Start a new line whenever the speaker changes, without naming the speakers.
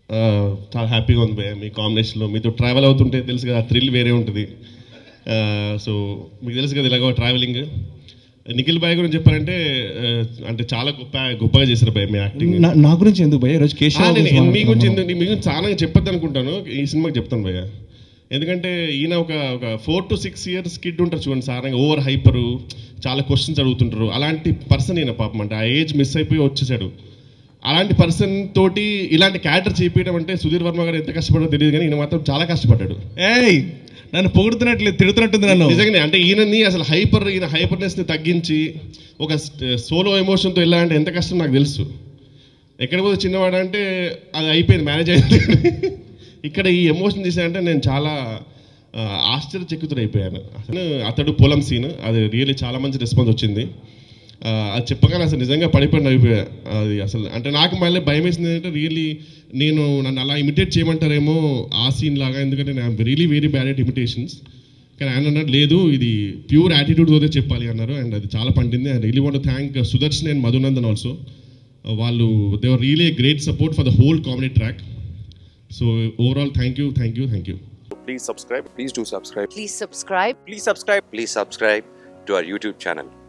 చాలా హ్యాపీగా ఉంది భయ్య మీ కాంబినేషన్లో మీతో ట్రావెల్ అవుతుంటే తెలుసు కదా థ్రిల్ వేరే ఉంటుంది సో మీకు తెలుసు కదా ఇలాగో ట్రావెలింగ్ నిఖిల్ బాయ్ గురించి చెప్పాలంటే ఆ, అంటే చాలా గొప్ప గొప్పగా చేశారు భయ్య మీ యాక్టింగ్
నా- నా గురించి ఎందుకు భయ్య ఈరోజు కేశవ
ఆ, నేను
గురించి
మీ గురించి
మాట్లాడుతున్నాను.
ఎందుకు- మీ గురించి చాలా చెప్పొద్దు అనుకుంటాను ఈ సినిమాకి చెప్తాను భయ్య ఎందుకంటే ఈయన ఒక ఒక four to six years kid ఉంటారు చూడండి సారంగా ఓవర్ హైపరు చాలా క్వశ్చన్స్ అడుగుతుంటారు అలాంటి పర్సన్ ఈయన పాపం అంటే ఆ ఏజ్ మిస్ అయిపోయి వచ్చేసాడు అలాంటి పర్సన్ తోటి ఇలాంటి క్యారెక్టర్ చేపించడం అంటే సుధీర్ వర్మ గారు ఎంత కష్టపడో తెలియదు కానీ ఈయన మాత్రం చాలా కష్టపడ్డాడు
ఏయ్ నన్ను పొగుడుతున్నట్లు తిడుతున్నట్టుంది నన్ను
నిజంగానే అంటే ఈయనని అసలు హైపర్ ఈయన హైపర్నెస్ ని తగ్గించి ఒక సోలో ఎమోషన్తో వెళ్ళాలంటే ఎంత కష్టం నాకు తెలుసు ఎక్కడ పోతే చిన్నవాడు అంటే అది అయిపోయింది మ్యారేజ్ అయింది ఇక్కడ ఈ ఎమోషన్ చేశానంటే నేను చాలా ఆ, ఆశ్చర్యచకితుడు అయిపోయాను అసలు అతడు పొలం సీన్ అది రియల్లీ చాలా మంచి రెస్పాన్స్ వచ్చింది ఆ, అది చెప్పగానే అసలు నిజంగా పడిపోయిన అయిపోయా అది అసలు అంటే నాకు మళ్ళీ భయం వేసింది ఏంటంటే రియల్లీ నేను నన్ను అలా ఇమిటేట్ చేయమంటారేమో ఆ సీన్ లాగా ఎందుకంటే నేను really very bad at imitations కానీ ఆయన అన్నాడు లేదు ఇది ప్యూర్ యాటిట్యూడ్ తోనే చెప్పాలి అన్నారు అండ్ అది చాలా పండింది I really want thank Sudarshan and Madhunandan also వాళ్ళు they are really great support for the whole comedy track so overall thank you thank you thank you
Please subscribe. Please do subscribe.
Please subscribe.
Please subscribe. Please subscribe to our YouTube channel.